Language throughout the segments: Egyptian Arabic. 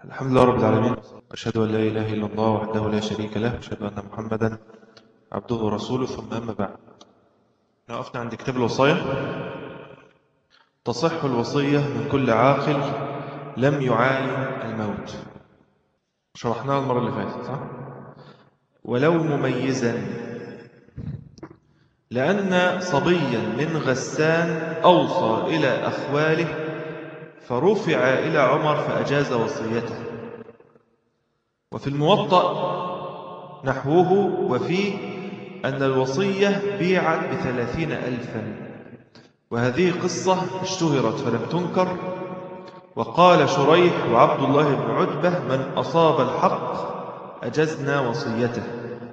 الحمد لله رب العالمين أشهد أن لا إله إلا الله وحده لا شريك له أشهد أن محمدا عبده ورسوله ثم أما بعد وقفنا عند كتاب الوصايا تصح الوصية من كل عاقل لم يعاين الموت شرحناها المرة اللي فاتت صح؟ ولو مميزا لأن صبيا من غسان أوصى إلى أخواله فرفع إلى عمر فأجاز وصيته وفي الموطأ نحوه وفيه أن الوصية بيعت بثلاثين ألفا وهذه قصة اشتهرت فلم تنكر وقال شريح وعبد الله بن عتبة من أصاب الحق أجزنا وصيته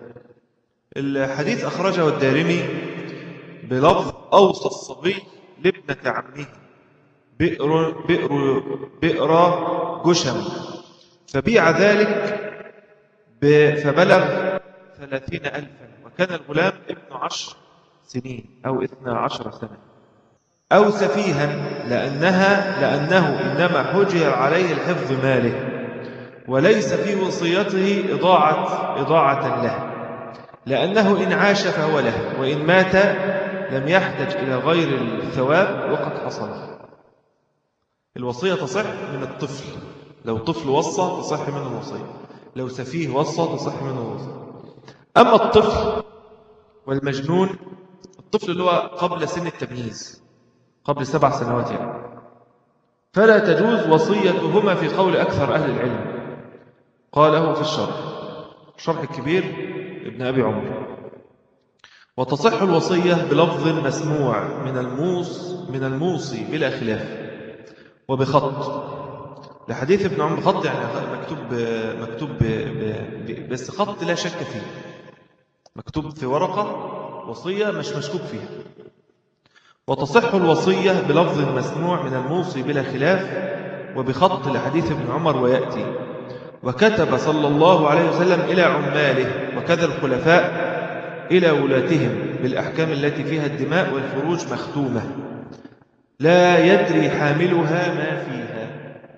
الحديث أخرجه الدارمي بلفظ أوصى الصبي لابنة عمه بئر, بئر, بئر جشم فبيع ذلك فبلغ ثلاثين ألفا وكان الغلام ابن عشر سنين أو اثنى عشر سنة أو سفيها لأنها لأنه إنما حجر عليه الحفظ ماله وليس في وصيته إضاعة, إضاعة له لأنه إن عاش فهو له وإن مات لم يحتج إلى غير الثواب وقد حصل الوصية تصح من الطفل لو طفل وصى تصح منه الوصية لو سفيه وصى تصح منه الوصية أما الطفل والمجنون الطفل اللي هو قبل سن التمييز قبل سبع سنوات يعني فلا تجوز وصيتهما في قول أكثر أهل العلم قاله في الشرح الشرح الكبير ابن أبي عمر وتصح الوصية بلفظ مسموع من الموص من الموصي بلا خلاف وبخط لحديث ابن عمر خط يعني مكتوب مكتوب بس خط لا شك فيه مكتوب في ورقة وصية مش مشكوك فيها وتصح الوصية بلفظ مسموع من الموصي بلا خلاف وبخط لحديث ابن عمر ويأتي وكتب صلى الله عليه وسلم إلى عماله وكذا الخلفاء إلى ولاتهم بالأحكام التي فيها الدماء والفروج مختومة لا يدري حاملها ما فيها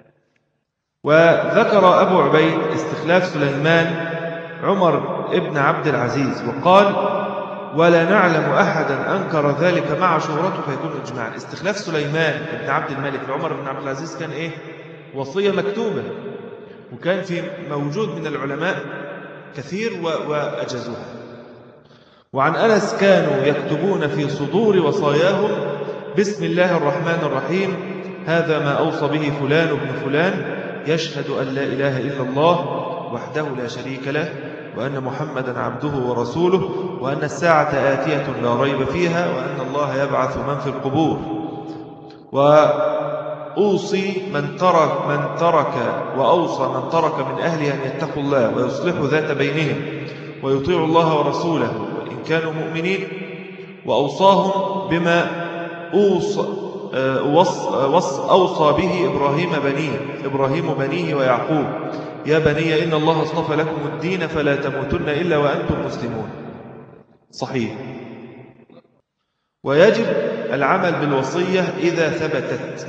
وذكر أبو عبيد استخلاف سليمان عمر ابن عبد العزيز وقال ولا نعلم أحدا أنكر ذلك مع شهرته فيكون إجماعا استخلاف سليمان ابن عبد الملك لعمر بن عبد العزيز كان إيه وصية مكتوبة وكان في موجود من العلماء كثير وأجزوها وعن أنس كانوا يكتبون في صدور وصاياهم بسم الله الرحمن الرحيم هذا ما أوصى به فلان ابن فلان يشهد أن لا إله إلا الله وحده لا شريك له وأن محمدا عبده ورسوله وأن الساعة آتية لا ريب فيها وأن الله يبعث من في القبور وأوصي من ترك, من ترك وأوصى من ترك من أهله أن يتقوا الله ويصلحوا ذات بينهم ويطيعوا الله ورسوله وإن كانوا مؤمنين وأوصاهم بما أوصى, وص أوصى به إبراهيم بنيه إبراهيم بنيه ويعقوب يا بني إن الله اصطفى لكم الدين فلا تموتن إلا وأنتم مسلمون صحيح ويجب العمل بالوصية إذا ثبتت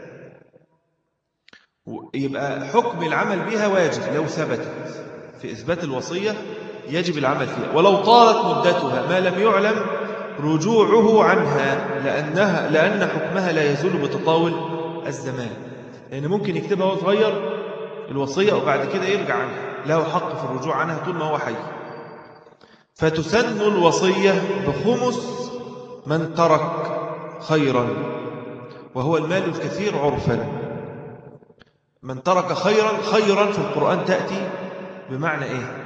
يبقى حكم العمل بها واجب لو ثبتت في إثبات الوصية يجب العمل فيها ولو طالت مدتها ما لم يعلم رجوعه عنها لأنها لأن حكمها لا يزول بتطاول الزمان يعني ممكن يكتبها وهو صغير الوصية وبعد كده يرجع عنها له حق في الرجوع عنها طول ما هو حي فتسن الوصية بخمس من ترك خيرا وهو المال الكثير عرفا من ترك خيرا خيرا في القرآن تأتي بمعنى إيه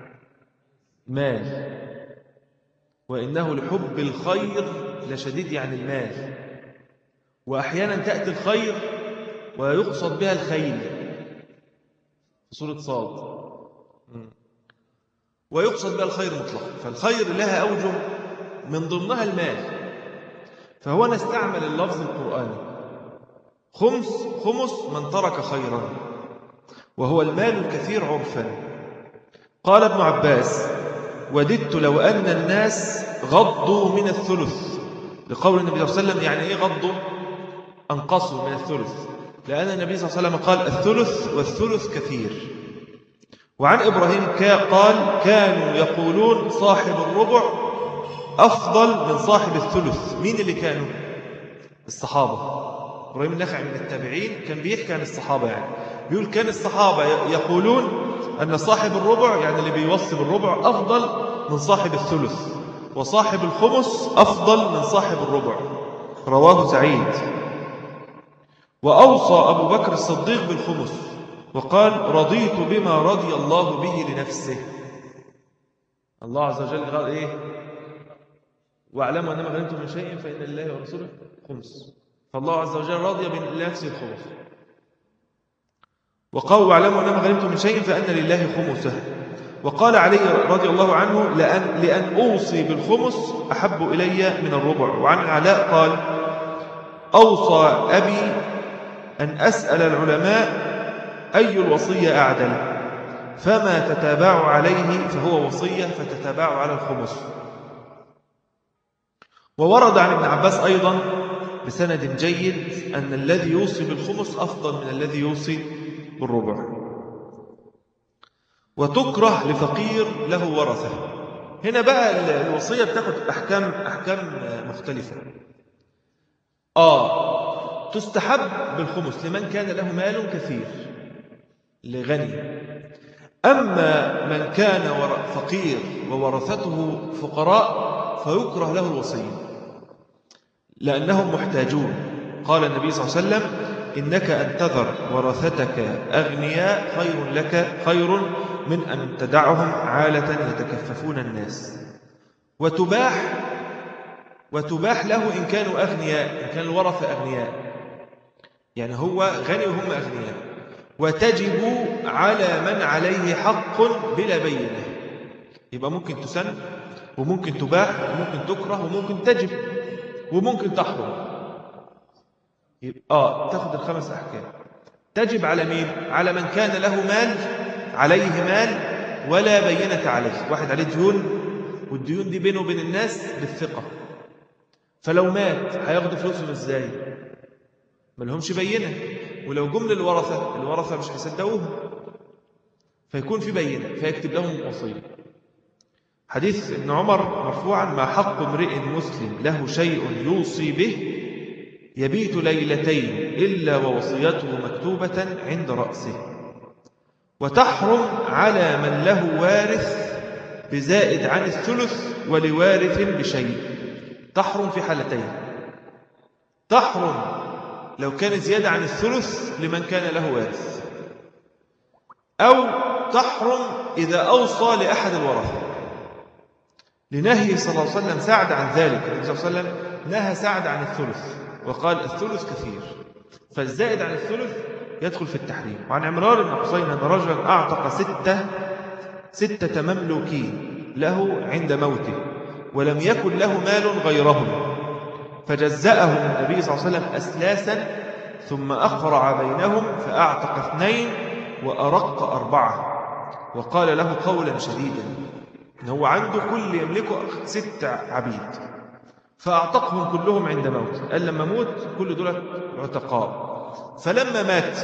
مال وإنه لحب الخير لشديد يعني المال وأحيانا تأتي الخير ويقصد بها الخيل في سورة صاد ويقصد بها الخير مطلقا فالخير لها أوجه من ضمنها المال فهو نستعمل اللفظ القرآني خمس خمس من ترك خيرا وهو المال الكثير عرفا قال ابن عباس وددت لو أن الناس غضوا من الثلث لقول النبي صلى الله عليه وسلم يعني إيه غضوا أنقصوا من الثلث لأن النبي صلى الله عليه وسلم قال الثلث والثلث كثير وعن إبراهيم قال كانوا يقولون صاحب الربع أفضل من صاحب الثلث مين اللي كانوا؟ الصحابة إبراهيم النخعي من التابعين كان بيحكي عن الصحابة يعني بيقول كان الصحابة يقولون أن صاحب الربع يعني اللي بيوصي بالربع أفضل من صاحب الثلث وصاحب الخمس أفضل من صاحب الربع رواه سعيد وأوصى أبو بكر الصديق بالخمس وقال رضيت بما رضي الله به لنفسه الله عز وجل قال إيه واعلموا أنما غنمتم من شيء فإن الله ورسوله خمس فالله عز وجل رضي بنفسه الخمس وقال واعلموا أنما غنمتم من شيء فأن لله خمسه وقال علي رضي الله عنه لأن, لأن أوصي بالخمس أحب إلي من الربع وعن علاء قال أوصى أبي أن أسأل العلماء أي الوصية أعدل فما تتابع عليه فهو وصية فتتابع على الخمس وورد عن ابن عباس أيضا بسند جيد أن الذي يوصي بالخمس أفضل من الذي يوصي بالربع وتكره لفقير له ورثة هنا بقى الوصية بتاخد أحكام, أحكام مختلفة آه تستحب بالخمس لمن كان له مال كثير لغني أما من كان فقير وورثته فقراء فيكره له الوصية لأنهم محتاجون قال النبي صلى الله عليه وسلم إنك أن تذر ورثتك أغنياء خير لك خير من أن تدعهم عالة يتكففون الناس وتباح وتباح له إن كانوا أغنياء إن كان الورثة أغنياء يعني هو غني وهم أغنياء وتجب على من عليه حق بلا بينة يبقى ممكن تسن وممكن تباح وممكن تكره وممكن تجب وممكن تحرم آه تاخد الخمس أحكام تجب على مين؟ على من كان له مال عليه مال ولا بينة عليه واحد عليه ديون والديون دي بينه وبين الناس بالثقة فلو مات هياخدوا فلوسهم ازاي ما لهمش بينة ولو جم للورثة الورثة مش هيصدقوهم فيكون في بينة فيكتب لهم وصية حديث ابن عمر مرفوعا ما حق امرئ مسلم له شيء يوصي به يبيت ليلتين إلا ووصيته مكتوبة عند رأسه وتحرم على من له وارث بزائد عن الثلث ولوارث بشيء تحرم في حالتين تحرم لو كان زيادة عن الثلث لمن كان له وارث أو تحرم إذا أوصى لأحد الورثة لنهي صلى الله عليه وسلم سعد عن ذلك النبي صلى الله عليه وسلم نهى سعد عن الثلث وقال الثلث كثير فالزائد عن الثلث يدخل في التحريم وعن عمران بن حسين أن رجلا أعتق ستة ستة مملوكين له عند موته ولم يكن له مال غيرهم فجزأهم النبي صلى الله عليه وسلم أسلاسا ثم أقرع بينهم فأعتق اثنين وأرق أربعة وقال له قولا شديدا إن هو عنده كل يملكه ست عبيد فأعتقهم كلهم عند موت قال لما موت كل دول عتقاء فلما مات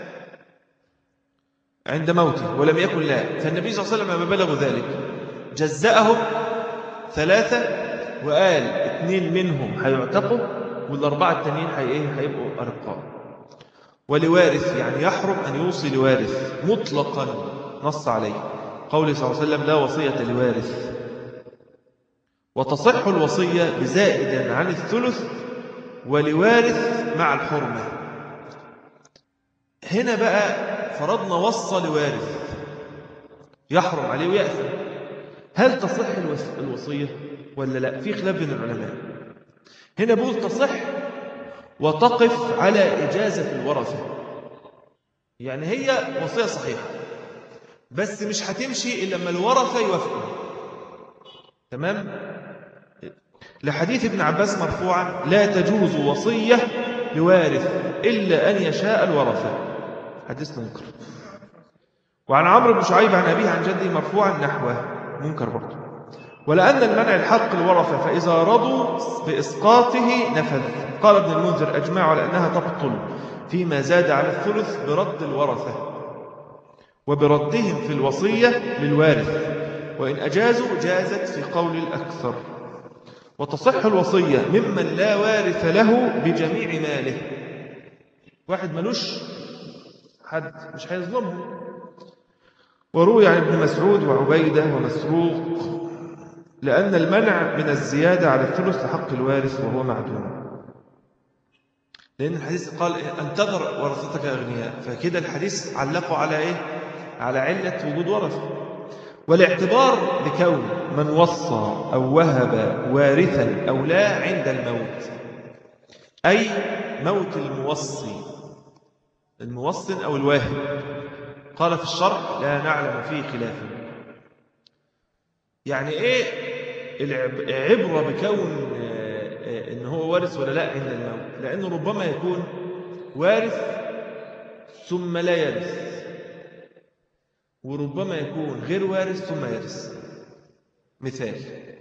عند موته ولم يكن لا فالنبي صلى الله عليه وسلم لما بلغوا ذلك جزأهم ثلاثة وقال اثنين منهم هيعتقوا والأربعة التانيين إيه؟ هيبقوا أرقاء ولوارث يعني يحرم أن يوصي لوارث مطلقا نص عليه قوله صلى الله عليه وسلم لا وصية لوارث وتصح الوصية بزائد عن الثلث ولوارث مع الحرمة هنا بقى فرضنا وصى لوارث يحرم عليه ويأثم هل تصح الوصية ولا لا في خلاف بين العلماء هنا بقول تصح وتقف على إجازة الورثة يعني هي وصية صحيحة بس مش هتمشي إلا لما الورثة يوافقوا تمام لحديث ابن عباس مرفوعا لا تجوز وصية لوارث إلا أن يشاء الورثة حديث منكر وعن عمرو بن شعيب عن أبيه عن جده مرفوعا نحوه منكر برضه ولأن المنع الحق الورثة فإذا رضوا بإسقاطه نفذ قال ابن المنذر أجمعوا على أنها تبطل فيما زاد على الثلث برد الورثة وبردهم في الوصية للوارث وإن أجازوا جازت في قول الأكثر وتصح الوصية ممن لا وارث له بجميع ماله واحد ملوش حد مش هيظلمه وروي عن ابن مسعود وعبيدة ومسروق لأن المنع من الزيادة على الثلث لحق الوارث وهو معدوم لأن الحديث قال انتظر ورثتك أغنياء فكده الحديث علقوا على إيه؟ على علة وجود ورثة والاعتبار بكون من وصى أو وهب وارثا أو لا عند الموت أي موت الموصي الموصن أو الواهب قال في الشرع لا نعلم فيه خلافا يعني إيه العبرة بكون إن هو وارث ولا لا عند الموت لأنه ربما يكون وارث ثم لا يرث وربما يكون غير وارث ثم يرث مثال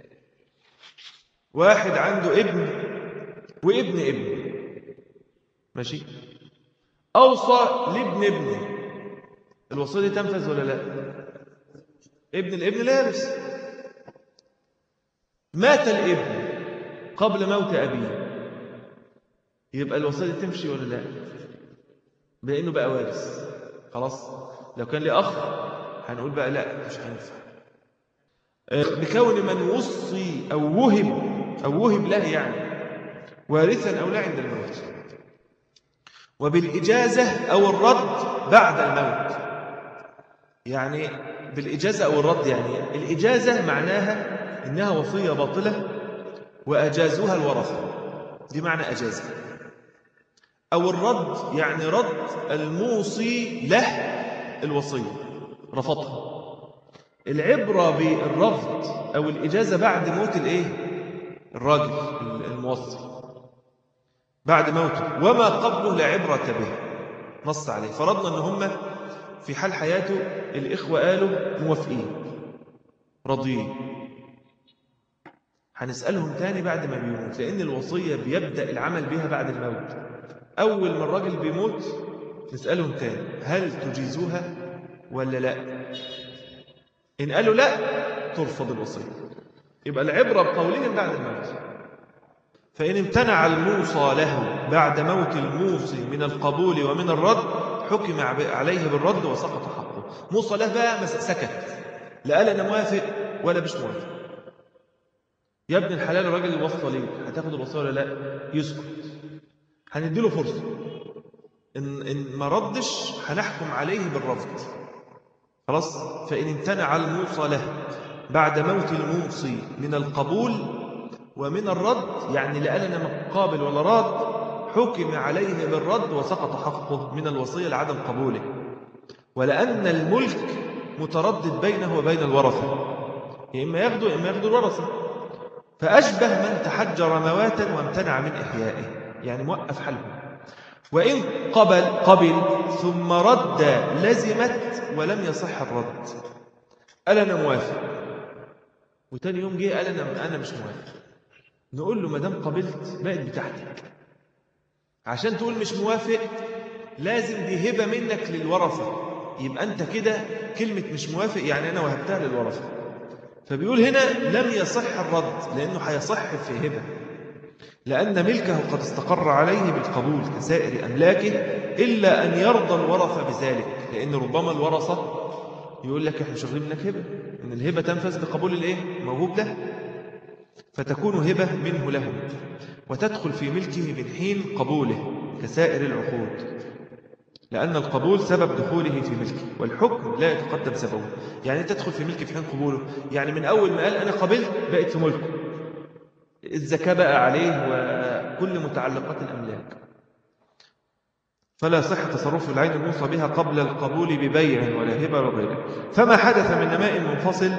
واحد عنده ابن وابن ابن ماشي أوصى لابن ابنه الوصية دي تنفذ ولا لا ابن الابن لا يرث مات الابن قبل موت أبيه يبقى الوصية دي تمشي ولا لا بأنه بقى وارث خلاص لو كان لي أخ هنقول بقى لا مش هينفع بكون من وصي أو وهب أو وهب له يعني وارثا أو لا عند الموت وبالإجازة أو الرد بعد الموت يعني بالإجازة أو الرد يعني الإجازة معناها إنها وصية باطلة وأجازوها الورثة دي معنى أجازة أو الرد يعني رد الموصي له الوصية رفضها العبرة بالرفض أو الإجازة بعد موت الإيه؟ الراجل الموصي بعد موته وما قبله لا عبرة به نص عليه فرضنا أن هم في حال حياته الإخوة قالوا موافقين راضيين هنسألهم تاني بعد ما بيموت لأن الوصية بيبدأ العمل بها بعد الموت أول ما الراجل بيموت نسألهم تاني هل تجيزوها ولا لا إن قالوا لا ترفض الوصية يبقى العبرة بقولهم بعد الموت فإن امتنع الموصى له بعد موت الموصي من القبول ومن الرد حكم عليه بالرد وسقط حقه موصى له بقى سكت لا قال أنا موافق ولا مش موافق يا ابن الحلال الراجل اللي وصى ليك هتاخد الوصية ولا لا يسكت هنديله فرصة إن, إن ما ردش هنحكم عليه بالرفض خلاص فإن امتنع الموصى له بعد موت الموصي من القبول ومن الرد يعني لا قال أنا قابل ولا راد حكم عليه بالرد وسقط حقه من الوصية لعدم قبوله ولأن الملك متردد بينه وبين الورثة يا إما ياخده يا إما ياخده الورثة فأشبه من تحجر مواتا وامتنع من إحيائه يعني موقف حله وإن قبل قبل ثم رد لزمت ولم يصح الرد قال أنا موافق وتاني يوم جه قال أنا, أنا مش موافق نقول له ما دام قبلت بقت بتاعتك عشان تقول مش موافق لازم دي هبة منك للورثة يبقى أنت كده كلمة مش موافق يعني أنا وهبتها للورثة فبيقول هنا لم يصح الرد لأنه هيصح في هبة لأن ملكه قد استقر عليه بالقبول كسائر أملاكه إلا أن يرضى الورثة بذلك لأن ربما الورثة يقول لك احنا شغالين منك هبة إن الهبة تنفذ بقبول الإيه؟ موهوب له فتكون هبة منه لهم وتدخل في ملكه من حين قبوله كسائر العقود لأن القبول سبب دخوله في ملكه والحكم لا يتقدم سببه يعني تدخل في ملكه في حين قبوله يعني من أول ما قال أنا قبلت بقت في ملكه الزكاة بقى عليه وكل متعلقات الأملاك فلا صح تصرف العين الموصى بها قبل القبول ببيع ولا هبة ولا غيره فما حدث من نماء منفصل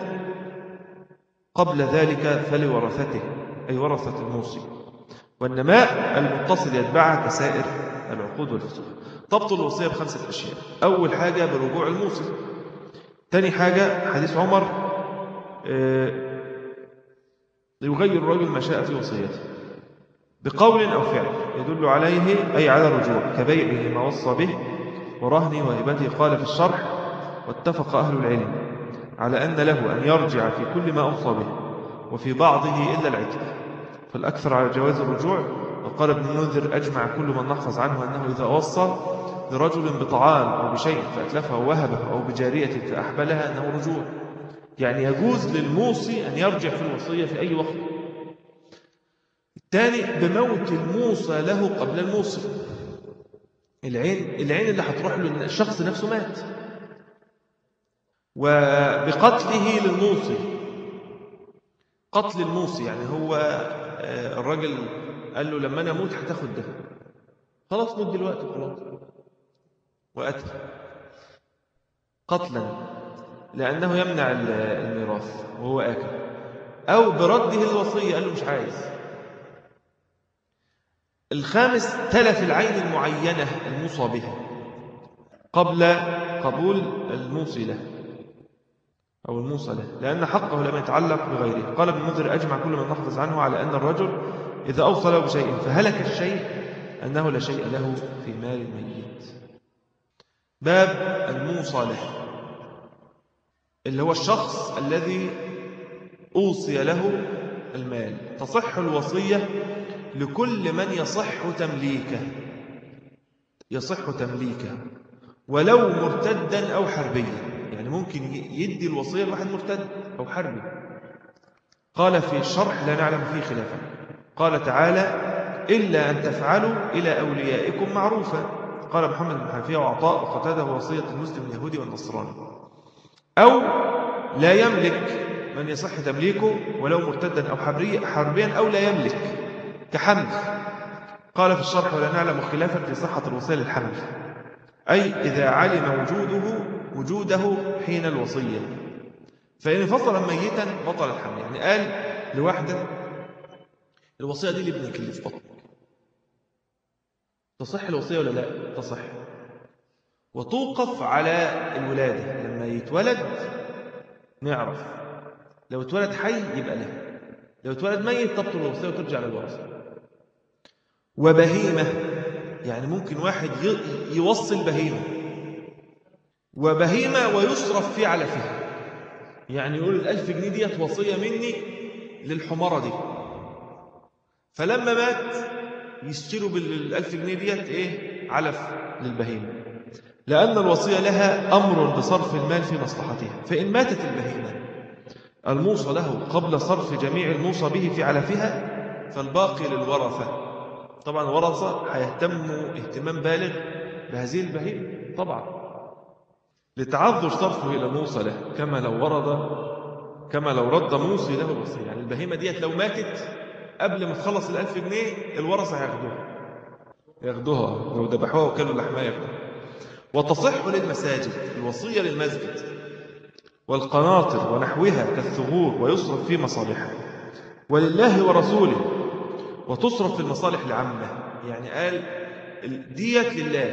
قبل ذلك فلورثته أي ورثة الموصي والنماء المتصل يتبعها كسائر العقود والفسوق ضبط الوصية بخمسة أشياء أول حاجة برجوع الموصي ثاني حاجة حديث عمر يغير الرجل ما شاء في وصيته بقول أو فعل يدل عليه أي على الرجوع كبيعه ما وصى به ورهنه وهبته قال في الشرح واتفق أهل العلم على أن له أن يرجع في كل ما أوصى به وفي بعضه إلا العتق فالأكثر على جواز الرجوع وقال ابن المنذر أجمع كل من نحفظ عنه أنه إذا وصى لرجل بطعام أو بشيء فأتلفه ووهبه أو بجارية فأحبلها أنه رجوع يعني يجوز للموصي أن يرجع في الوصية في أي وقت الثاني بموت الموصى له قبل الموصي العين العين اللي هتروح له الشخص نفسه مات وبقتله للموصي قتل الموصي يعني هو آه، الراجل قال له لما انا اموت هتاخد ده خلاص موت دلوقتي خلاص وقتل قتلا لانه يمنع الميراث وهو اكل او برده الوصيه قال له مش عايز الخامس تلف العين المعينة الموصى بها قبل قبول الموصي له أو الموصى له لأن حقه لم يتعلق بغيره قال ابن منذر أجمع كل من نحفظ عنه على أن الرجل إذا أوصى له بشيء فهلك الشيء أنه لا شيء له في مال الميت باب الموصى له اللي هو الشخص الذي أوصي له المال تصح الوصية لكل من يصح تمليكه يصح تمليكه ولو مرتدا أو حربيا يعني ممكن يدي الوصية لواحد مرتد أو حربي قال في الشرح لا نعلم فيه خلافا قال تعالى إلا أن تفعلوا إلى أوليائكم معروفا قال محمد بن حنفية وعطاء وقتاده وصية المسلم اليهودي والنصراني أو لا يملك من يصح تمليكه ولو مرتدا أو حربيا أو لا يملك كحمل قال في الشرح ولا نعلم خلافا في صحة الوصية للحمل أي إذا علم وجوده وجوده حين الوصية فإن فصل ميتا بطل الحمل يعني قال لواحدة الوصية دي لابنك اللي في بطنك تصح الوصية ولا لا تصح وتوقف على الولادة لما يتولد نعرف لو اتولد حي يبقى له لو اتولد ميت تبطل الوصية وترجع للورثة وبهيمة يعني ممكن واحد يوصل بهيمة وبهيمة ويصرف في علفها يعني يقول الألف جنيه ديت وصية مني للحمارة دي فلما مات يشتروا بالألف جنيه ديت إيه علف للبهيمة لأن الوصية لها أمر بصرف المال في مصلحتها فإن ماتت البهيمة الموصى له قبل صرف جميع الموصى به في علفها فالباقي للورثة طبعا الورثة هيهتموا اهتمام بالغ بهذه البهيمة طبعا لتعذر صرفه إلى موصى له كما لو ورد كما لو رد موصي له الوصية يعني البهيمة ديت لو ماتت قبل ما تخلص الألف جنيه الورثة هياخدوها ياخدوها لو ذبحوها وكلوا لحمها ياخدوها وتصح للمساجد الوصية للمسجد والقناطر ونحوها كالثغور ويصرف في مصالحها ولله ورسوله وتصرف في المصالح العامة يعني قال ديت لله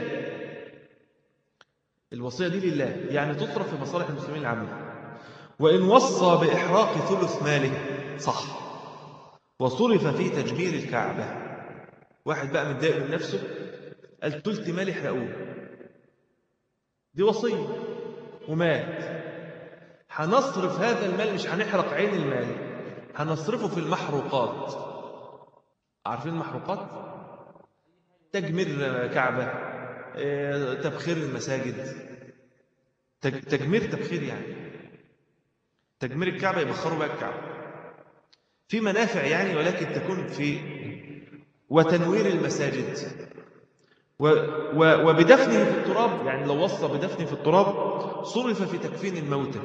الوصية دي لله يعني تصرف في مصالح المسلمين العامة وإن وصى بإحراق ثلث ماله صح وصرف في تجمير الكعبة واحد بقى متضايق من نفسه قال ثلث مالي احرقوه دي وصية ومات هنصرف هذا المال مش هنحرق عين المال هنصرفه في المحروقات عارفين المحروقات تجمير كعبة آه، تبخير المساجد تجمير تبخير يعني تجمير الكعبة يبخروا بقى الكعبة في منافع يعني ولكن تكون في وتنوير المساجد وبدفنه في التراب يعني لو وصى بدفنه في التراب صرف في تكفين الموتى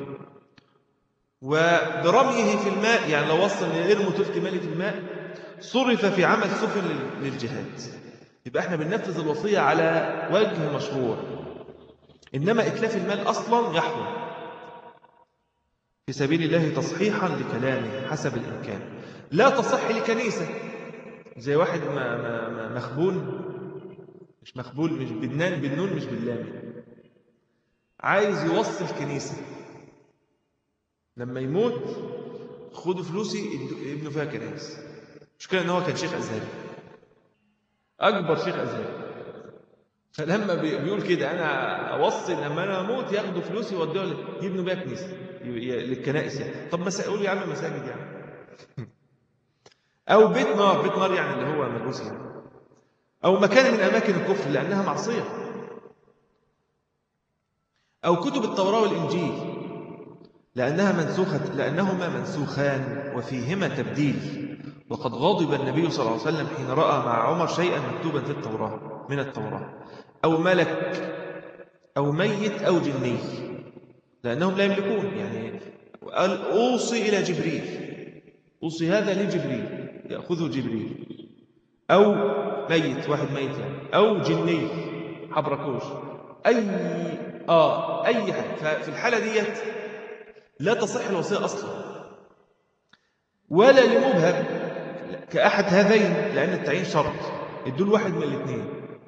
وبرميه في الماء يعني لو وصى ان يرموا تلك مالي في الماء صرف في عمل سفن للجهاد يبقى احنا بننفذ الوصية على وجه مشروع إنما إتلاف المال أصلا يحرم في سبيل الله تصحيحا لكلامه حسب الإمكان لا تصح لكنيسة زي واحد ما ما ما مخبول مش مخبول مش بالنان بالنون مش باللام عايز يوصل كنيسة لما يموت خدوا فلوسي ابنه فيها كنائس مشكلة ان هو كان شيخ ازهري أكبر شيخ أزهر فلما بي- بيقول كده أنا أوصي لما أنا أموت ياخدوا فلوسي يودوها ل- يبنوا بيها كنيسة ي- ي- للكنائس يعني طب مسا... قول يا عم مساجد يعني أو بيت نار بيت نار يعني اللي هو مجوسي يعني أو مكان من أماكن الكفر لأنها معصية أو كتب التوراة والإنجيل لأنها منسوخة لأنهما منسوخان وفيهما تبديل وقد غضب النبي صلى الله عليه وسلم حين رأى مع عمر شيئا مكتوبا في التوراة من التوراة أو ملك أو ميت أو جني لأنهم لا يملكون يعني قال أوصي إلى جبريل أوصي هذا لجبريل يأخذه جبريل أو ميت واحد ميت يعني أو جني حبركوش أي آه أي حاجة ففي الحالة ديت لا تصح الوصية أصلا ولا لمبهم كأحد هذين لأن التعيين شرط يدول واحد من الاثنين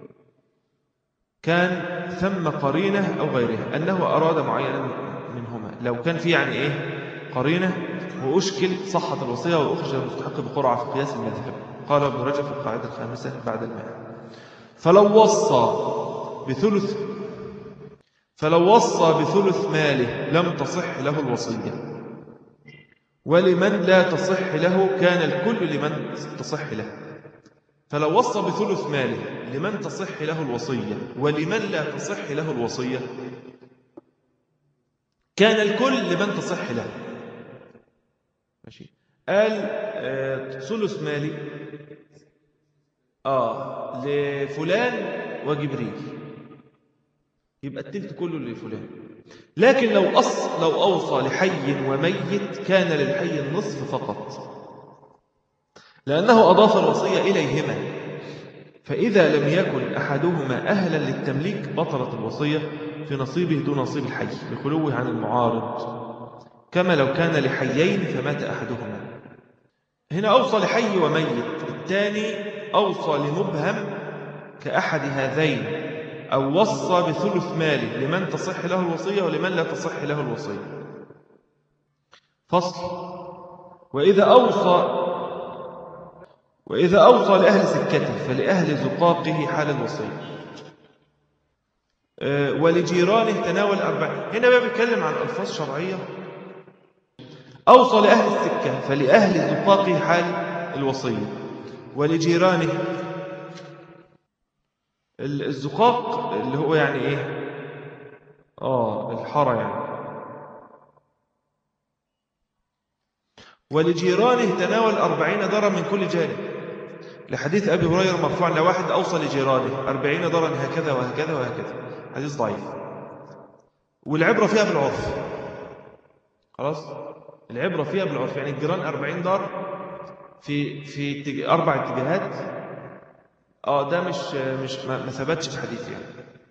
كان ثم قرينة أو غيرها أنه أراد معينا منهما لو كان في يعني إيه قرينة وأشكل صحة الوصية وأخرج المستحق بقرعة في قياس المذهب قال ابن رجب في القاعدة الخامسة بعد الماء فلو وصى بثلث فلو وصى بثلث ماله لم تصح له الوصية ولمن لا تصح له كان الكل لمن تصح له فلو وصى بثلث ماله لمن تصح له الوصية ولمن لا تصح له الوصية كان الكل لمن تصح له ماشي قال آه، ثلث مالي آه لفلان وجبريل يبقى التلت كله لفلان لكن لو أص لو أوصى لحي وميت كان للحي النصف فقط لأنه أضاف الوصية إليهما فإذا لم يكن أحدهما أهلا للتمليك بطلت الوصية في نصيبه دون نصيب الحي بخلوه عن المعارض كما لو كان لحيين فمات أحدهما هنا أوصى لحي وميت الثاني أوصى لمبهم كأحد هذين أو وصى بثلث ماله لمن تصح له الوصية ولمن لا تصح له الوصية فصل وإذا أوصى وإذا أوصى لأهل سكته فلأهل زقاقه حال الوصية آه، ولجيرانه تناول أربع هنا بقى بيتكلم عن ألفاظ شرعية أوصى لأهل السكة فلأهل زقاقه حال الوصية ولجيرانه ال- الزقاق اللي هو يعني إيه آه الحارة يعني ولجيرانه تناول أربعين درا من كل جانب لحديث أبي هريرة مرفوعا لو واحد أوصى لجيرانه أربعين درا هكذا وهكذا وهكذا حديث ضعيف والعبرة فيها بالعرف خلاص العبرة فيها بالعرف يعني الجيران أربعين دار في في اتج- أربع اتجاهات اه ده مش مش ما ما ثبتش في حديث يعني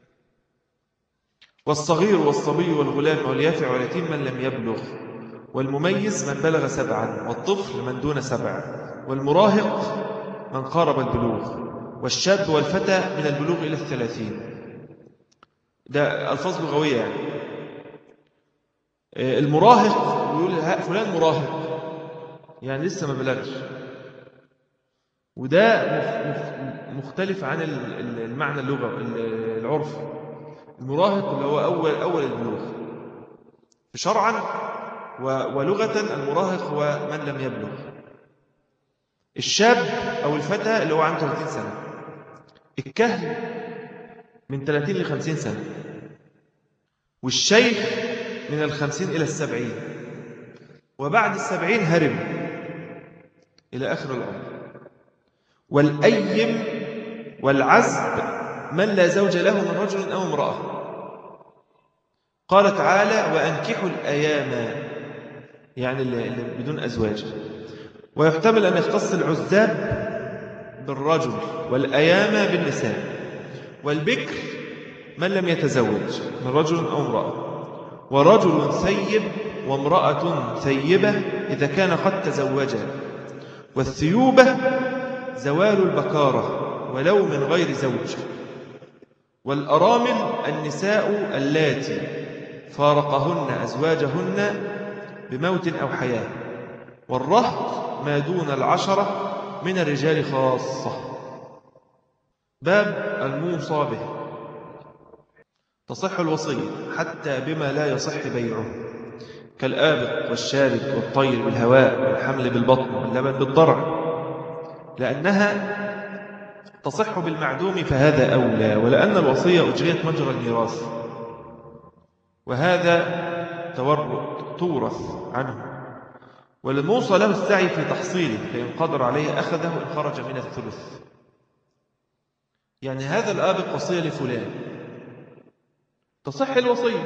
والصغير والصبي والغلام واليافع واليتيم من لم يبلغ والمميز من بلغ سبعا والطفل من دون سبع والمراهق من قارب البلوغ والشاب والفتى من البلوغ إلى الثلاثين ده ألفاظ لغوية يعني آه، المراهق يقول ها- فلان مراهق يعني لسه ما بلغش وده مف- مف- مختلف عن ال- ال- المعنى اللغة ال- العرفي المراهق اللي هو أول أول البلوغ شرعا و- ولغة المراهق هو من لم يبلغ الشاب أو الفتى اللي هو عنده 30 سنة الكهل من 30 ل 50 سنة والشيخ من الخمسين إلى السبعين وبعد السبعين هرم إلى آخر العمر والأيم والعزب من لا زوج له من رجل أو امرأة قال تعالى وأنكحوا الأيام يعني اللي اللي بدون أزواج ويحتمل أن يختص العزاب بالرجل والأيام بالنساء والبكر من لم يتزوج من رجل أو امرأة ورجل ثيب وامرأة ثيبة إذا كان قد تزوجا والثيوبة زوال البكارة ولو من غير زوج والأرامل النساء اللاتي فارقهن أزواجهن بموت أو حياة والرهط ما دون العشرة من الرجال خاصة باب الموصى به تصح الوصية حتى بما لا يصح بيعه كالآبق والشارب والطير بالهواء والحمل بالبطن واللبن بالضرع لأنها تصح بالمعدوم فهذا أولى ولأن الوصية أجريت مجرى الميراث وهذا تورط تورث عنه وللموصى له السعي في تحصيله فإن قدر عليه أخذه إن خرج من الثلث يعني هذا الآبق وصية لفلان تصح الوصية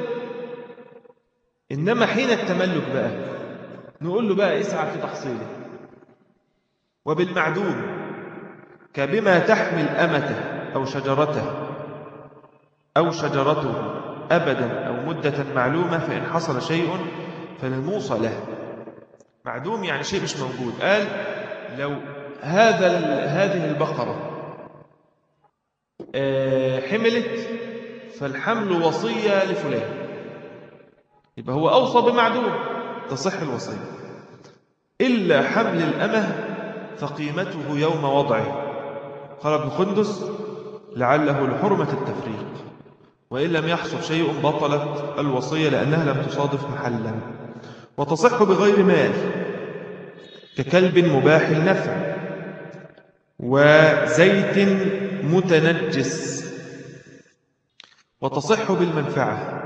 إنما حين التملك بقى نقول له بقى اسعى في تحصيله وبالمعدوم كبما تحمل أمته أو شجرته أو شجرته أبدا أو مدة معلومة فإن حصل شيء فللموصى له معدوم يعني شيء مش موجود قال لو هذا هذه البقرة حملت فالحمل وصية لفلان يبقى هو أوصى بمعدوم تصح الوصية إلا حمل الأمه فقيمته يوم وضعه قال ابن خندس لعله لحرمة التفريق وإن لم يحصل شيء بطلت الوصية لأنها لم تصادف محلا وتصح بغير مال ككلب مباح النفع وزيت متنجس وتصح بالمنفعة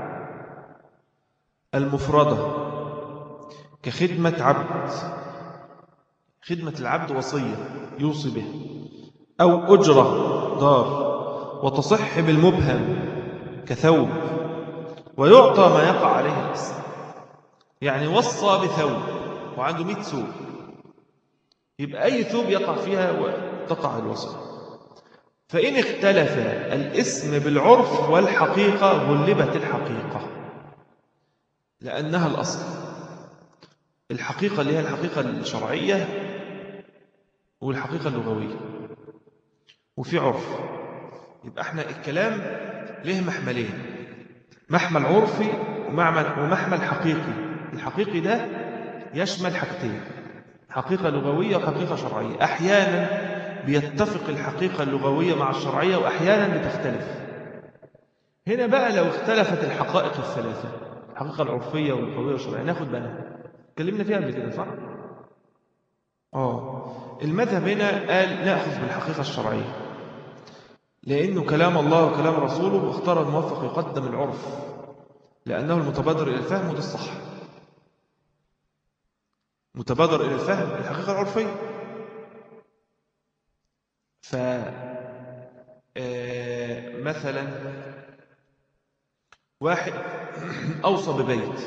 المفردة كخدمة عبد خدمة العبد وصية يوصي به أو أجرة دار وتصح بالمبهم كثوب ويعطى ما يقع عليه الاسم يعني وصى بثوب وعنده مئة ثوب يبقى أي ثوب يقع فيها تقع الوصية فإن اختلف الاسم بالعرف والحقيقة غلبت الحقيقة لأنها الأصل الحقيقة اللي هي الحقيقة الشرعية والحقيقة اللغوية وفي عرف يبقى احنا الكلام له محملين محمل عرفي ومحمل حقيقي الحقيقي ده يشمل حاجتين حقيقة لغوية وحقيقة شرعية أحيانا بيتفق الحقيقة اللغوية مع الشرعية وأحيانا بتختلف هنا بقى لو اختلفت الحقائق الثلاثة الحقيقة العرفية واللغوية والشرعية ناخد بالنا اتكلمنا فيها قبل كده صح؟ اه المذهب هنا قال نأخذ بالحقيقة الشرعية لأنه كلام الله وكلام رسوله واختار الموفق يقدم العرف لأنه المتبادر إلى الفهم وده الصح متبادر إلى الفهم الحقيقة العرفية ف مثلا واحد أوصى ببيت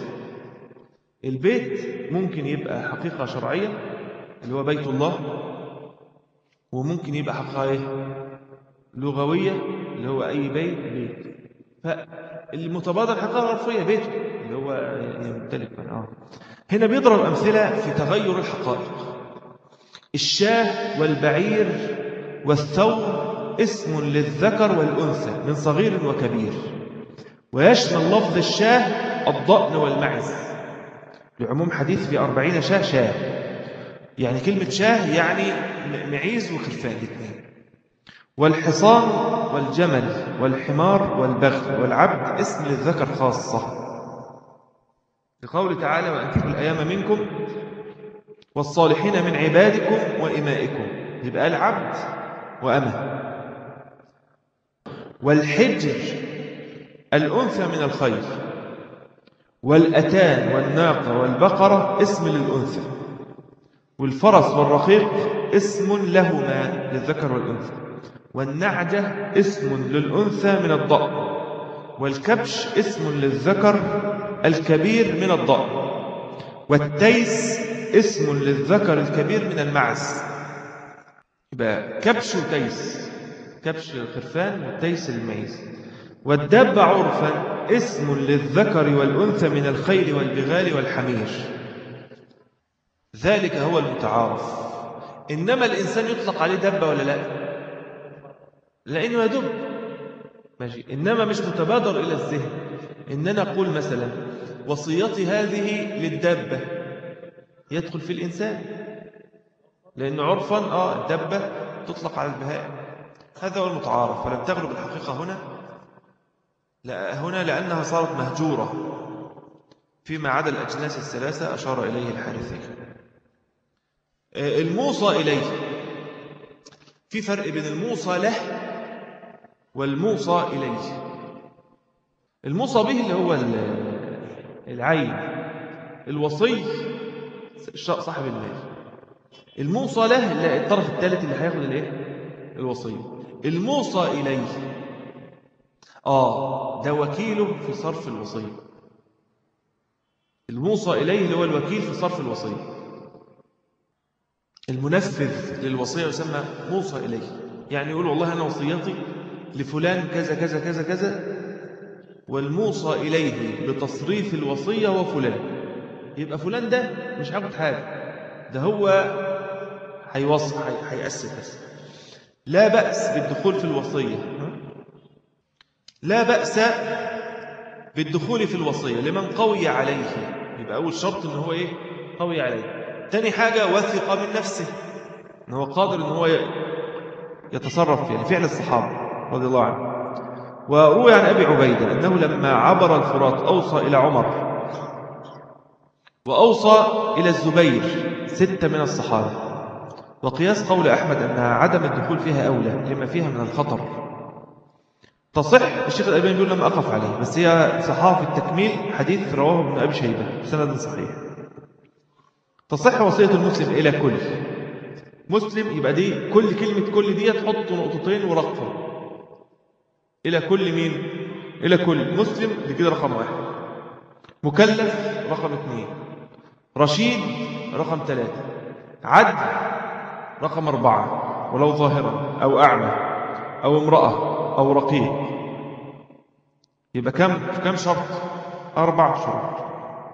البيت ممكن يبقى حقيقة شرعية اللي هو بيت الله وممكن يبقى حقيقة لغوية اللي هو أي بيت بيت فالمتبادر حقيقة عرفية بيته اللي هو يمتلك من آه. هنا بيضرب أمثلة في تغير الحقائق الشاه والبعير والثور اسم للذكر والأنثى من صغير وكبير ويشمل لفظ الشاه الضأن والمعز لعموم حديث في أربعين شاه شاه يعني كلمة شاه يعني معيز وخلفان الاثنين والحصان والجمل والحمار والبغل والعبد اسم للذكر خاصة لقول تعالى وأنكحوا الأيام منكم والصالحين من عبادكم وإمائكم يبقى العبد وأمه والحجر الأنثى من الخير والأتان والناقة والبقرة اسم للأنثى والفرس والرقيق اسم لهما للذكر والأنثى والنعجة اسم للأنثى من الضأن والكبش اسم للذكر الكبير من الضأن والتيس اسم للذكر الكبير من المعز يبقى كبش وتيس كبش الخرفان والتيس المعيز والدب عرفا اسم للذكر والأنثى من الخيل والبغال والحمير ذلك هو المتعارف إنما الإنسان يطلق عليه دب ولا لا لأنه يدب ماشي إنما مش متبادر إلى الذهن إن أنا أقول مثلا وصيتي هذه للدبة يدخل في الإنسان لأن عرفا آه الدبة تطلق على البهائم هذا هو المتعارف ولم تغلب الحقيقة هنا لا هنا لأنها صارت مهجورة فيما عدا الأجناس الثلاثة أشار إليه الحارثي آه، الموصى إليه في فرق بين الموصى له والموصى إليه الموصى به اللي هو ال- العين الوصي صاحب المال الموصى له اللي الطرف الثالث اللي هياخد الايه الوصيه الموصى اليه اه ده وكيله في صرف الوصيه الموصى اليه اللي هو الوكيل في صرف الوصيه المنفذ للوصيه يسمى موصى اليه يعني يقول والله انا وصيتي لفلان كذا كذا كذا كذا والموصى اليه بتصريف الوصيه وفلان يبقى فلان ده مش هياخد حاجه ده هو هيوصي هي- هيأسس بس لا بأس بالدخول في الوصية لا بأس بالدخول في الوصية لمن قوي عليه يبقى أول شرط إن هو إيه قوي عليه تاني حاجة وثق من نفسه إن هو قادر إن هو ي- يتصرف يعني فعل الصحابة رضي الله عنه وروي عن أبي عبيدة أنه لما عبر الفرات أوصى إلى عمر وأوصى إلى الزبير ستة من الصحابة وقياس قول أحمد أنها عدم الدخول فيها أولى لما فيها من الخطر تصح الشيخ الألباني يقول لم أقف عليه بس هي صحاح في التكميل حديث رواه ابن أبي شيبة بسند صحيح تصح وصية المسلم إلى كل مسلم يبقى دي كل كلمة كل دي تحط نقطتين ورقم إلى كل مين إلى كل مسلم دي كده رقم واحد مكلف رقم اثنين رشيد رقم ثلاثة عدل رقم أربعة ولو ظاهرا أو أعمى أو امرأة أو رقيق يبقى كم كم شرط أربع شروط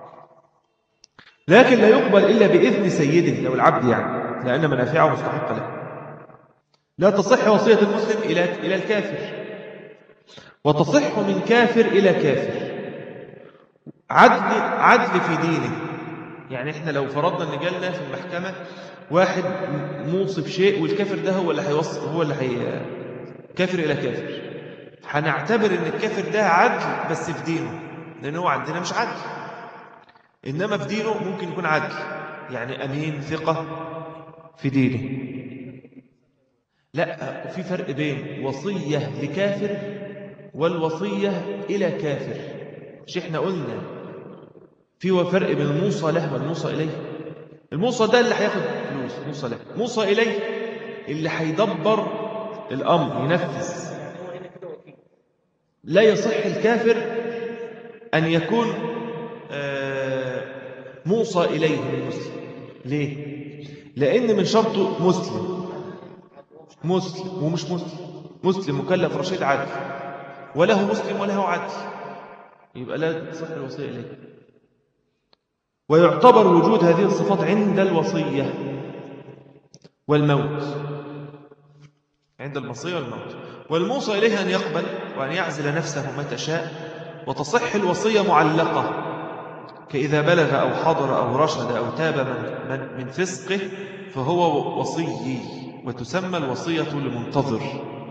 لكن لا يقبل إلا بإذن سيده لو العبد يعني لأن منافعه مستحقة له لا تصح وصية المسلم إلى إلى الكافر وتصح من كافر إلى كافر عدل عدل في دينه يعني احنا لو فرضنا ان جالنا في المحكمة واحد موصف شيء والكافر ده هو اللي هيوصف هو اللي هي كافر إلى كافر هنعتبر ان الكافر ده عدل بس في دينه لأن هو عندنا مش عدل إنما في دينه ممكن يكون عدل يعني أمين ثقة في دينه لا في فرق بين وصية لكافر والوصية إلى كافر مش احنا قلنا في فرق بين الموصى له والموصى إليه الموصى ده اللي هياخد فلوس موصى له موصى إليه اللي هيدبر الأمر ينفذ لا يصح الكافر أن يكون آه، موصى إليه من مسلم ليه؟ لأن من شرطه مسلم مسلم ومش مسلم مسلم مكلف رشيد عدل وله مسلم وله عدل يبقى لا تصح الوصية إليه ويعتبر وجود هذه الصفات عند الوصية والموت عند الوصية والموت والموصى إليه أن يقبل وأن يعزل نفسه متى شاء وتصح الوصية معلقة كإذا بلغ أو حضر أو رشد أو تاب من, من, من فسقه فهو وصي وتسمى الوصية لمنتظر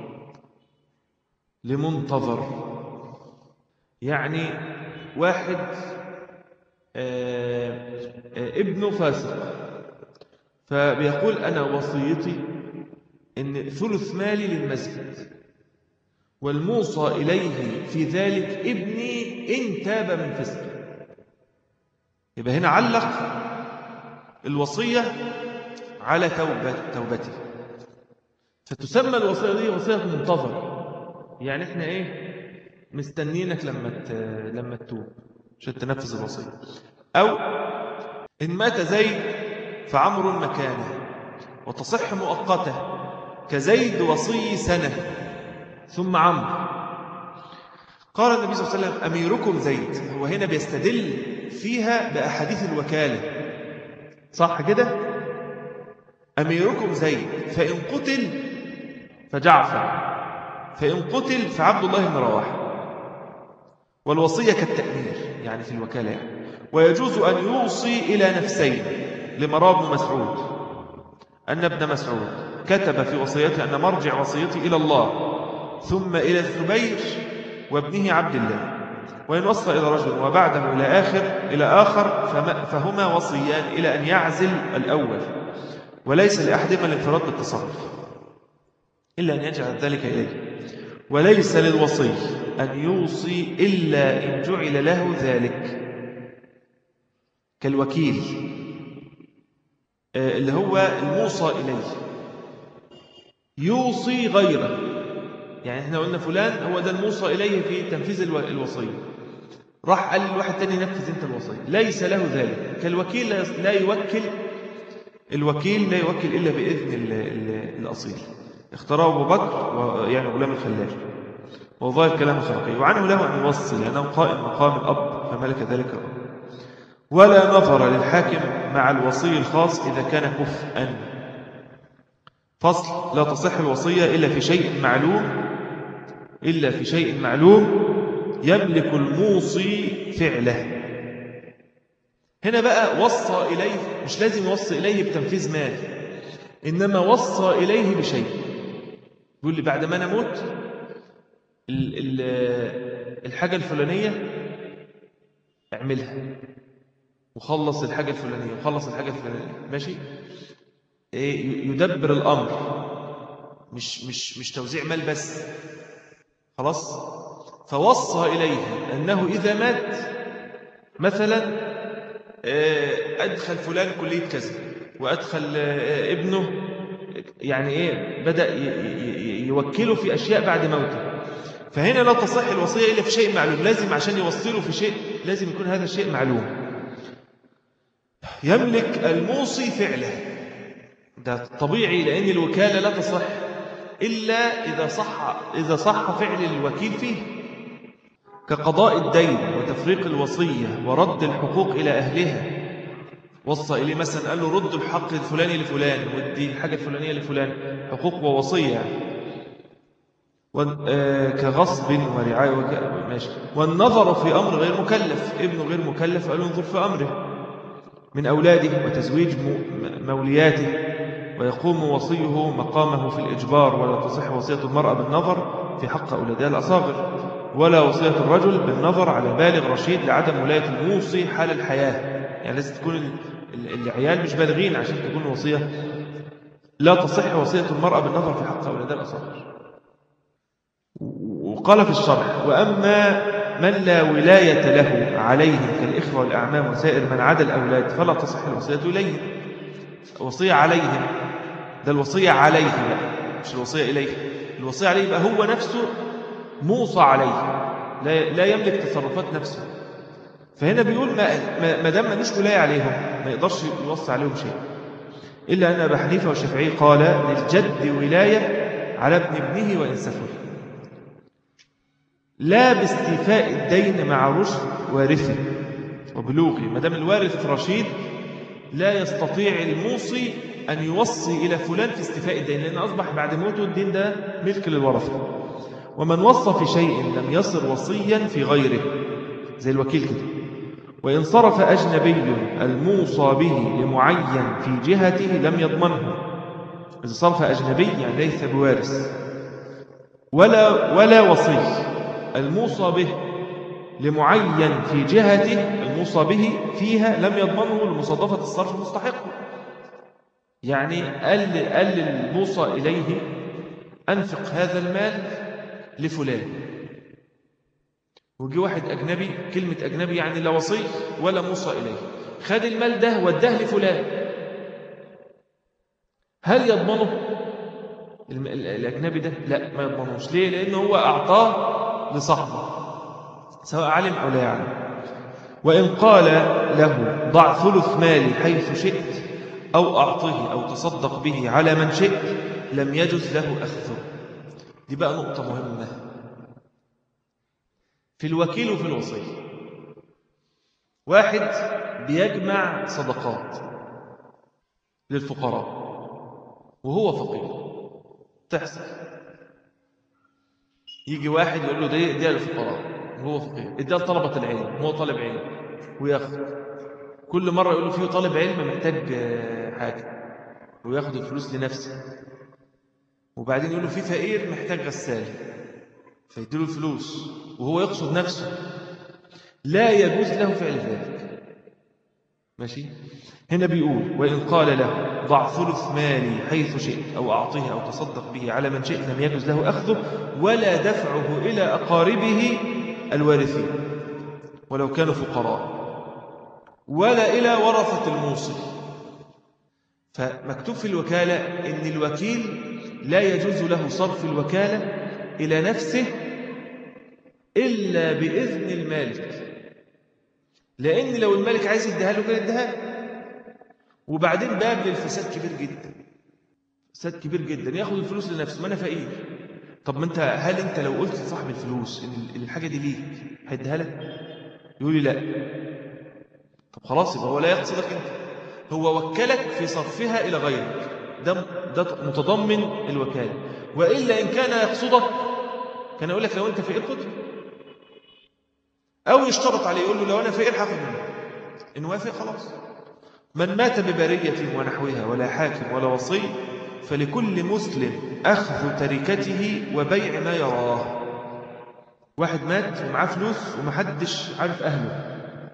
لمنتظر يعني واحد آه، آه، ابنه فاسق فبيقول أنا وصيتي إن ثلث مالي للمسجد والموصى إليه في ذلك ابني إن تاب من فسقه يبقى هنا علق الوصية على توبة توبته فتسمى الوصية دي وصية منتظر يعني احنا ايه مستنينك لما ت... لما تتوب عشان تنفذ الوصية أو إن مات زيد فعمر مكانه وتصح مؤقته كزيد وصي سنة ثم عمرو قال النبي صلى الله عليه وسلم أميركم زيد هو هنا بيستدل فيها بأحاديث الوكالة صح كده أميركم زيد فإن قتل فجعفر فإن قتل فعبد الله بن رواحه والوصية كالتأمير يعني في الوكالة يعني. ويجوز أن يوصي إلى نفسين لمراه بن مسعود أن ابن مسعود كتب في وصيته أن مرجع وصيتي إلى الله ثم إلى الزبير وابنه عبد الله وإن وصى إلى رجل وبعده إلى آخر إلى آخر فما فهما وصيان إلى أن يعزل الأول وليس لأحدهما الانفراد بالتصرف إلا أن يجعل ذلك إليه وليس للوصي أن يوصي إلا إن جعل له ذلك كالوكيل آه، اللي هو الموصى إليه يوصي غيره يعني احنا قلنا فلان هو ده الموصى إليه في تنفيذ الو- الوصية راح قال للواحد تاني نفذ انت الوصية ليس له ذلك كالوكيل لا يس- لا يوكل الوكيل لا يوكل إلا بإذن ال- ال- الأصيل اختاره أبو بكر و- يعني غلام الخلاج وظاهر كلام الخرقي وعنه له أن يوصي لأنه قائم مقام الأب فملك ذلك الأب ولا نظر للحاكم مع الوصي الخاص إذا كان كفءا فصل لا تصح الوصية إلا في شيء معلوم إلا في شيء معلوم يملك الموصي فعله هنا بقى وصى إليه مش لازم يوصي إليه بتنفيذ مال إنما وصى إليه بشيء يقول لي بعد ما أنا أموت ال- ال- الحاجة الفلانية اعملها وخلص الحاجة الفلانية وخلص الحاجة الفلانية ماشي إيه يدبر الأمر مش مش مش توزيع مال بس خلاص فوصى إليه أنه إذا مات مثلا آه، أدخل فلان كلية كذا وأدخل آه، ابنه يعني إيه بدأ ي- ي- ي- يوكله في أشياء بعد موته فهنا لا تصح الوصية إلا في شيء معلوم لازم عشان يوصله في شيء لازم يكون هذا الشيء معلوم يملك الموصي فعله ده طبيعي لأن الوكالة لا تصح إلا إذا صح إذا صح فعل الوكيل فيه كقضاء الدين وتفريق الوصية ورد الحقوق إلى أهلها وصى إليه مثلا قال له رد الحق الفلاني لفلان ودي الحاجة الفلانية لفلان حقوق ووصية يعني وان- آه، كغصب ورعاية وك... ماشي والنظر في أمر غير مكلف ابنه غير مكلف قال له انظر في أمره من أولاده وتزويج م- مولياته ويقوم وصيه مقامه في الإجبار ولا تصح وصية المرأة بالنظر في حق أولادها الأصاغر ولا وصية الرجل بالنظر على بالغ رشيد لعدم ولاية الموصي حال الحياة يعني لازم تكون ال- ال- العيال مش بالغين عشان تكون وصية لا تصح وصية المرأة بالنظر في حق أولادها الأصاغر وقال في الشرح وأما من لا ولاية له عليهم كالإخوة والأعمام وسائر من عدا الأولاد فلا تصح الوصية إليهم وصية عليهم ده الوصية عليه بقى مش الوصية إليه الوصية عليه يبقى هو نفسه موصى عليه لا, لا يملك تصرفات نفسه فهنا بيقول ما, ما, ما دام ملوش ولاية عليهم ما يقدرش يوصي عليهم شيء إلا أن أبا حنيفة والشافعي قال للجد ولاية على ابن ابنه وإن سفل لا باستيفاء الدين مع رشد وارثه وبلوغه ما دام الوارث رشيد لا يستطيع الموصي أن يوصي إلى فلان في استيفاء الدين لأن أصبح بعد موته الدين ده ملك للورثة ومن وصى في شيء لم يصر وصيا في غيره زي الوكيل كده وإن صرف أجنبي الموصى به لمعين في جهته لم يضمنه إذا صرف أجنبي يعني ليس بوارث ولا ولا وصي الموصى به لمعين في جهته الموصى به فيها لم يضمنه لمصادفة الصرف المستحق يعني قال قال للموصى إليه أنفق هذا المال لفلان وجي واحد أجنبي كلمة أجنبي يعني لا وصي ولا موصى إليه خد المال ده وداه لفلان هل يضمنه الم- ال- الأجنبي ده لا ما يضمنوش ليه لأنه هو أعطاه لصاحبه سواء علم أو لا يعلم وإن قال له ضع ثلث مالي حيث شئت أو أعطه أو تصدق به على من شئت لم يجز له أخذه دي بقى نقطة مهمة في الوكيل وفي الوصي واحد بيجمع صدقات للفقراء وهو فقير تحصل يجي واحد يقول له دي دي للفقراء وهو فقير اديها لطلبة العلم وهو طالب علم وياخد كل مرة يقول له فيه طالب علم محتاج آه، حاجة وياخد الفلوس لنفسه وبعدين يقول له في فقير محتاج غسال فيديله الفلوس وهو يقصد نفسه لا يجوز له فعل ذلك ماشي هنا بيقول وإن قال له ضع ثلث مالي حيث شئت أو أعطيه أو تصدق به على من شئت لم يجوز له أخذه ولا دفعه إلى أقاربه الوارثين ولو كانوا فقراء ولا إلى ورثة الموصي فمكتوب في الوكالة إن الوكيل لا يجوز له صرف الوكالة إلى نفسه إلا بإذن المالك لأن لو الملك عايز يديها له كان يديها له. وبعدين باب للفساد كبير جدا فساد كبير جدا ياخد الفلوس لنفسه ما أنا فقير طب ما أنت هل أنت لو قلت لصاحب الفلوس إن الحاجة دي ليك هيديها لك يقول لي لا طب خلاص يبقى هو لا يقصدك أنت هو وكلك في صرفها إلى غيرك ده ده متضمن الوكالة وإلا إن كان يقصدك كان يقول لك لو أنت فقير خد أو يشترط عليه يقول له لو أنا فقير هاخد منه إن وافق خلاص من مات ببرية ونحوها ولا حاكم ولا وصي فلكل مسلم أخذ تركته وبيع ما يراه واحد مات ومعاه فلوس ومحدش عارف أهله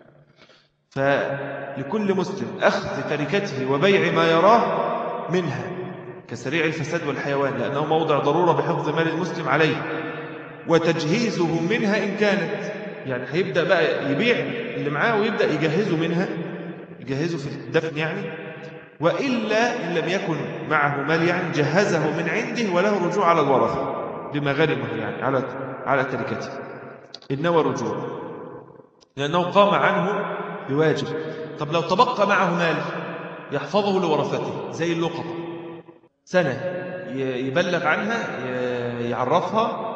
فلكل مسلم أخذ تركته وبيع ما يراه منها كسريع الفساد والحيوان لأنه موضع ضرورة بحفظ مال المسلم عليه وتجهيزه منها إن كانت يعني هيبدأ بقى يبيع اللي معاه ويبدأ يجهزه منها يجهزه في الدفن يعني وإلا إن لم يكن معه مال يعني جهزه من عنده وله رجوع على الورثة بما غرمه يعني على على تركته إنه رجوع لأنه قام عنه بواجب طب لو تبقى معه مال يحفظه لورثته زي اللقطة سنة يبلغ عنها يعرفها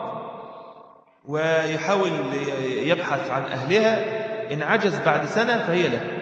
ويحاول يبحث عن أهلها إن عجز بعد سنة فهي له